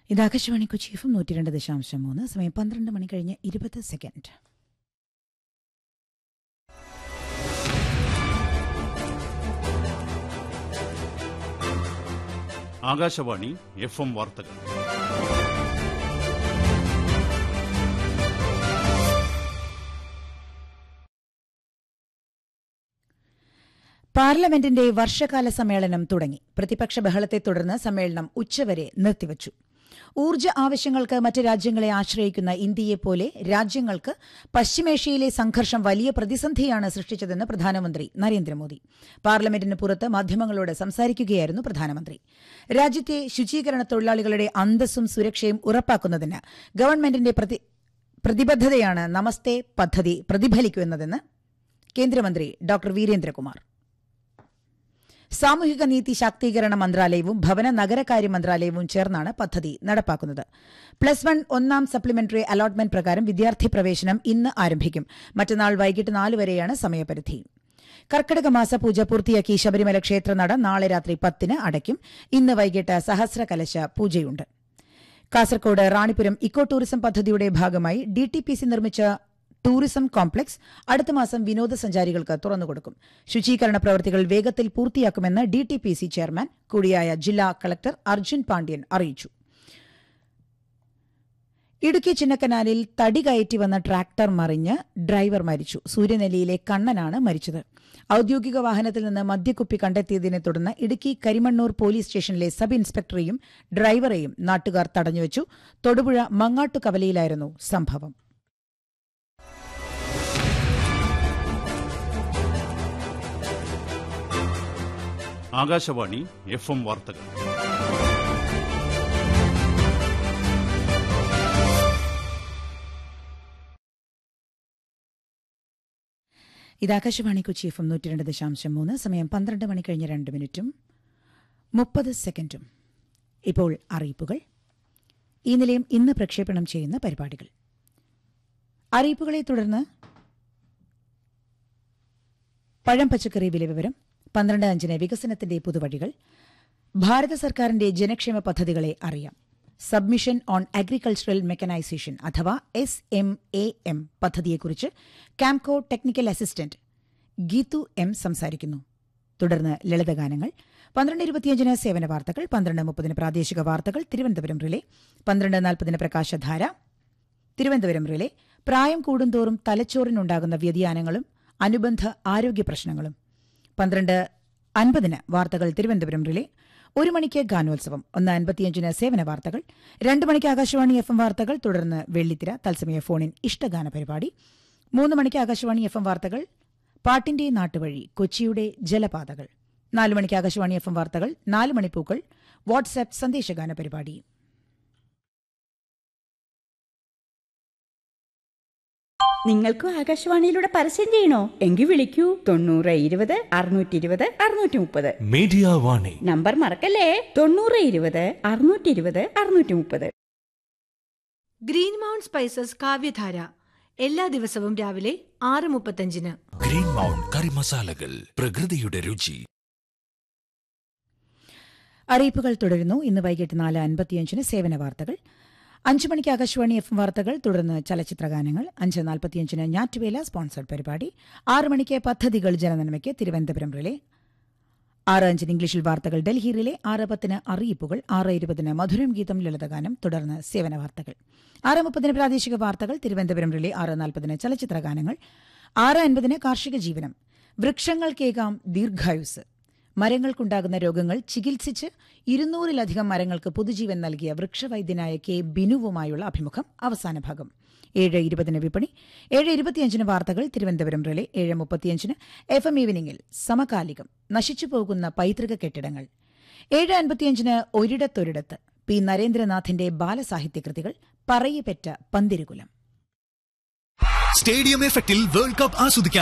ഇത് ആകാശവാണി കൊച്ചി എഫ് നൂറ്റി രണ്ട് ദശാംശം മൂന്ന് സമയം പന്ത്രണ്ട് മണി കഴിഞ്ഞ് ഇരുപത് സെക്കൻഡ് ആകാശവാണി എഫ് എം വാർത്തകൾ പാർലമെന്റിന്റെ വർഷകാല സമ്മേളനം തുടങ്ങി പ്രതിപക്ഷ ബഹളത്തെ തുടർന്ന് സമ്മേളനം ഉച്ചവരെ നിർത്തിവച്ചു ഊർജ്ജ ആവശ്യങ്ങൾക്ക് മറ്റ് രാജ്യങ്ങളെ ആശ്രയിക്കുന്ന ഇന്ത്യയെപ്പോലെ രാജ്യങ്ങൾക്ക് പശ്ചിമേഷ്യയിലെ സംഘർഷം വലിയ പ്രതിസന്ധിയാണ് സൃഷ്ടിച്ചതെന്ന് പ്രധാനമന്ത്രി നരേന്ദ്രമോദി പാർലമെന്റിന് പുറത്ത് മാധ്യമങ്ങളോട് സംസാരിക്കുകയായിരുന്നു പ്രധാനമന്ത്രി രാജ്യത്തെ ശുചീകരണ തൊഴിലാളികളുടെ അന്തസ്സും സുരക്ഷയും ഉറപ്പാക്കുന്നതിന് ഗവൺമെന്റിന്റെ പ്രതി- പ്രതിബദ്ധതയാണ് നമസ്തേ പദ്ധതി പ്രതിഫലിക്കുന്നതെന്ന് കേന്ദ്രമന്ത്രി ഡോക്ടർ വീരേന്ദ്രകുമാർ സാമൂഹിക നീതി ശാക്തീകരണ മന്ത്രാലയവും ഭവന നഗരകാര്യ മന്ത്രാലയവും ചേർന്നാണ് പദ്ധതി നടപ്പാക്കുന്നത് പ്ലസ് വൺ ഒന്നാം സപ്ലിമെന്ററി അലോട്ട്മെന്റ് പ്രകാരം വിദ്യാർത്ഥി പ്രവേശനം ഇന്ന് ആരംഭിക്കും മറ്റന്നാൾ വൈകിട്ട് നാല് വരെയാണ് സമയപരിധി കർക്കിടക മാസ പൂജ പൂർത്തിയാക്കി ശബരിമല ക്ഷേത്രനട നാളെ രാത്രി പത്തിന് അടയ്ക്കും ഇന്ന് വൈകിട്ട് സഹസ്രകലശ പൂജയുണ്ട് കാസർകോട് റാണിപുരം ഇക്കോ ടൂറിസം പദ്ധതിയുടെ ഭാഗമായി ഡി ടി പി സി നിർമ്മിച്ച ടൂറിസം കോംപ്ലക്സ് അടുത്ത മാസം വിനോദസഞ്ചാരികൾക്ക് തുറന്നുകൊടുക്കും ശുചീകരണ പ്രവൃത്തികൾ വേഗത്തിൽ പൂർത്തിയാക്കുമെന്ന് D T P C chairman കൂടിയായ ജില്ലാ കളക്ടർ അർജുൻ പാണ്ഡ്യൻ അറിയിച്ചു ഇടുക്കി ചിന്നക്കനാലിൽ തടി കയറ്റി വന്ന ട്രാക്ടർ മറിഞ്ഞ് ഡ്രൈവർ മരിച്ചു സൂര്യനെല്ലിയിലെ കണ്ണനാണ് മരിച്ചത് ഔദ്യോഗിക വാഹനത്തിൽ നിന്ന് മദ്യക്കുപ്പി കണ്ടെത്തിയതിനെ തുടർന്ന് ഇടുക്കി കരിമണ്ണൂർ പോലീസ് സ്റ്റേഷനിലെ സബ് ഇൻസ്പെക്ടറെയും ഡ്രൈവറെയും നാട്ടുകാർ തടഞ്ഞുവച്ചു തൊടുപുഴ മങ്ങാട്ടുകവലയിലായിരുന്നു സംഭവം ആകാശവാണി എഫ് എം വാർത്തകൾ ഇത് ആകാശവാണി കൊച്ചി എഫ് എം നൂറ്റി രണ്ട് ദശാംശം മൂന്ന് സമയം പന്ത്രണ്ട് മണി കഴിഞ്ഞ് രണ്ട് മിനിറ്റും മുപ്പത് സെക്കൻഡും ഇപ്പോൾ അറിയിപ്പുകൾ ഈ നിലയം ഇന്ന് പ്രക്ഷേപണം ചെയ്യുന്ന പരിപാടികൾ അറിയിപ്പുകളെ തുടർന്ന് പഴം പച്ചക്കറി വില വിവരം പന്ത്രണ്ട് അഞ്ചിന് വികസനത്തിന്റെ പുതുവഴികൾ ഭാരത സർക്കാരിന്റെ ജനക്ഷേമ പദ്ധതികളെ അറിയാം സബ്മിഷൻ ഓൺ അഗ്രികൾച്ചറൽ മെക്കനൈസേഷൻ അഥവാ എസ് എം എ എം പദ്ധതിയെക്കുറിച്ച് Kamco technical assistant Geethu M സംസാരിക്കുന്നു തുടർന്ന് ലളിതഗാനങ്ങൾ പന്ത്രണ്ട് ഇരുപത്തിയഞ്ചിന് സേവന വാർത്തകൾ പന്ത്രണ്ട് മുപ്പതിന് പ്രാദേശിക വാർത്തകൾ തിരുവനന്തപുരം റിലേ പന്ത്രണ്ട് നാൽപ്പതിന് പ്രകാശധാര തിരുവനന്തപുരം റിലേ പ്രായം കൂടുന്തോറും തലച്ചോറിനുണ്ടാകുന്ന വ്യതിയാനങ്ങളും അനുബന്ധ ആരോഗ്യ പ്രശ്നങ്ങളും പന്ത്രണ്ട് അൻപതിന് വാർത്തകൾ തിരുവനന്തപുരം റിലേ ഒരു മണിക്ക് ഗാനോത്സവം ഒന്ന് അൻപത്തിയഞ്ചിന് സേവന വാർത്തകൾ രണ്ട് മണിക്ക് ആകാശവാണി എഫ് എം വാർത്തകൾ തുടർന്ന് വെള്ളിത്തിര തത്സമയ ഫോണിൻ ഇഷ്ടഗാന പരിപാടി മൂന്ന് മണിക്ക് ആകാശവാണി എഫ് എം വാർത്തകൾ പാട്ടിന്റെ നാട്ടുവഴി കൊച്ചിയുടെ ജലപാതകൾ നാല് മണിക്ക് ആകാശവാണി എഫ് എം വാർത്തകൾ നാല് മണിപ്പൂക്കൾ വാട്സ്ആപ്പ് സന്ദേശഗാന പരിപാടി നിങ്ങൾക്കും ആകാശവാണിയിലൂടെ പരസ്യം ചെയ്യണോ എങ്കിൽ വിളിക്കൂ തൊണ്ണൂറ് ഇരുപത് അറുന്നൂറ്റി ഇരുപത് അറുന്നൂറ്റി മുപ്പത് മീഡിയ വാണി നമ്പർ മറക്കല്ലേ തൊണ്ണൂറ് ഇരുപത് അറുന്നൂറ്റി ഇരുപത് അറുന്നൂറ്റി മുപ്പത് ഗ്രീൻ മൗണ്ട് സ്പൈസസ് കാവ്യധാര എല്ലാ ദിവസവും രാവിലെ ആറ് മുപ്പത്തഞ്ചിന് ഗ്രീൻ മൗണ്ട് കറി മസാലകൾ പ്രകൃതിയുടെ രുചി അറിയിപ്പുകൾ തുടരുന്നു ഇന്ന് വൈകിട്ട് നാല് അൻപത്തിയഞ്ചിന് സേവന വാർത്തകൾ അഞ്ചു മണിക്ക് ആകാശവാണി എഫ് എം വാർത്തകൾ തുടർന്ന് ചലച്ചിത്രഗാനങ്ങൾ അഞ്ച് നാൽപ്പത്തിയഞ്ചിന് ഞാറ്റുവേല സ്പോൺസർഡ് പരിപാടി ആറ് മണിക്ക് പദ്ധതികൾ ജനനന്മയ്ക്ക് തിരുവനന്തപുരം റിലേ ആറ് അഞ്ചിന് ഇംഗ്ലീഷിൽ വാർത്തകൾ ഡൽഹി റിലേ ആറ് പത്തിന് അറിയിപ്പുകൾ ആറ് ഇരുപതിന് മധുരം ഗീതം ലളിതഗാനം തുടർന്ന് സേവന വാർത്തകൾ ആറ് മുപ്പതിന് പ്രാദേശിക വാർത്തകൾ തിരുവനന്തപുരം റിലേ ആറ് നാൽപ്പതിന് ചലച്ചിത്രഗാനങ്ങൾ ആറ് അൻപതിന് കാർഷിക ജീവനം വൃക്ഷങ്ങൾക്കേകാം ദീർഘായുസ് മരങ്ങൾക്കുണ്ടാകുന്ന രോഗങ്ങൾ ചികിത്സിച്ച് ഇരുന്നൂറിലധികം മരങ്ങൾക്ക് പുതുജീവൻ നൽകിയ വൃക്ഷവൈദ്യനായ കെ ബിനുവുമായുള്ള അഭിമുഖം അവസാന ഭാഗം ഏഴ് ഇരുപതിന് വിപണി ഏഴ് ഇരുപത്തിയഞ്ചിന് വാർത്തകൾ തിരുവനന്തപുരം റിലേ ഏഴ് മുപ്പത്തിയഞ്ചിന് എഫ് എം ഈവനിംഗിൽ സമകാലികം നശിച്ചു പോകുന്ന പൈതൃക കെട്ടിടങ്ങൾ ഏഴ് അൻപത്തിയഞ്ചിന് ഒരിടത്തൊരിടത്ത് പി നരേന്ദ്രനാഥിന്റെ ബാലസാഹിത്യകൃതികൾ പറയപ്പെട്ട പന്തിരുകുലം സ്റ്റേഡിയം എഫക്റ്റിൽ വേൾഡ് കപ്പ് ആസ്വദിക്കാൻ